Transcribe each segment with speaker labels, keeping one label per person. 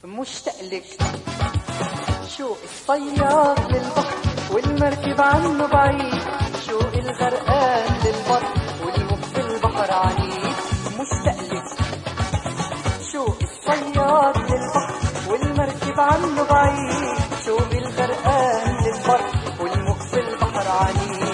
Speaker 1: مشتاق لك شوق الصياد للبحر والمركب عنه بعيد شوق الغرقان للبر والموج في البحر عنيد مشتاق لك شوق الصياد للبحر والمركب عنه بعيد شوق الغرقان للبر والموج في البحر عنيد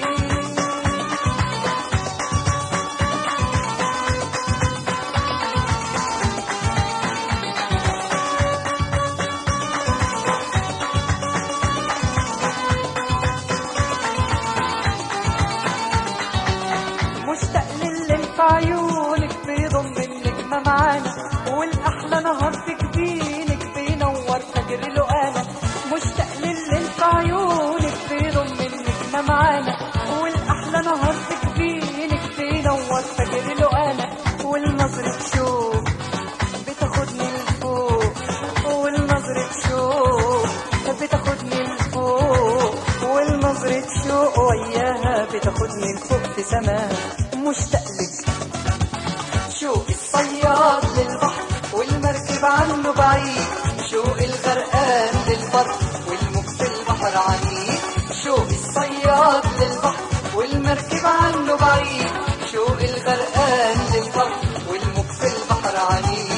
Speaker 1: مشتاق للي في عيونك بيضم النجمة معانا والأحلى نهار في جبينك بينور فجر له أنا مشتاق للي في عيونك بيضم النجمة معانا والأحلى نهار في جبينك بينور فجر له أنا والنظرة شوق بتاخدني لفوق والنظرة شوق بتاخدني لفوق والنظرة شوق وياها بتاخدني لفوق في سماء مشتاق لك شوق الصياد للبحر والمركب عنه بعيد شوق الغرقان للبر والموج في البحر عنيد شوق الصياد للبحر والمركب عنه بعيد شوق الغرقان للبر والموج في البحر عنيد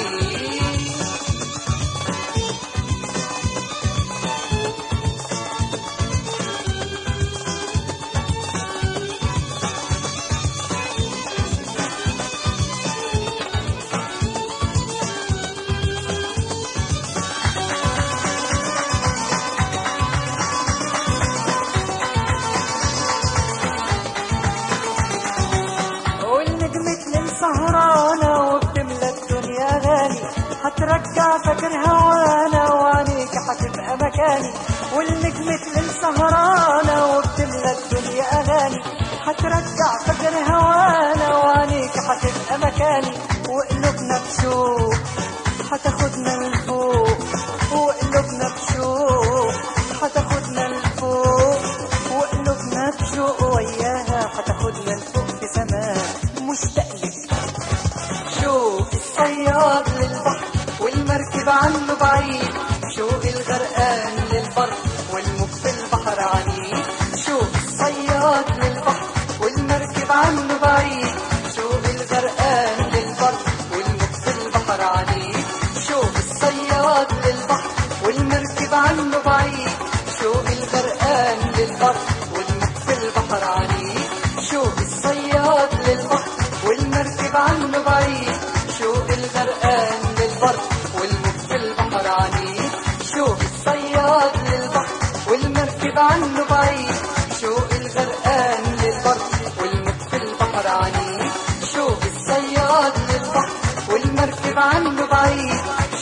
Speaker 1: والنجمة ليل سهرانة وبتملى الدنيا غالي هترجع فاكر هوانا وعينيك هتبقى مكاني والنجمة ليل سهرانة وبتملى الدنيا أغاني هترجع فاكر هوانا وعينيك هتبقى مكاني وقلوبنا بشوق هتاخدنا لفوق وقلوبنا بشوق هتاخدنا لفوق وقلوبنا بشوق وياها هتاخدنا لفوق في سماء مشتاق لك شوق الصياد للبحر والمركب عنه بعيد شوق الغرقان للبر والموج في البحر عنيد شوق الصياد للبحر والمركب عنه بعيد شوق الغرقان للبر والموج في البحر عنيد شوق الصياد للبحر والمركب عنه بعيد شوق الغرقان للبر والموج في البحر عنيد شوق الصياد للبحر والمركب عنه بعيد شوق الغرقان للبر والموج في البحر عنيد شوق الصياد للبحر والمركب عنه بعيد شوق الغرقان للبر والموج في البحر عنيد شوق الصياد للبحر والمركب عنه بعيد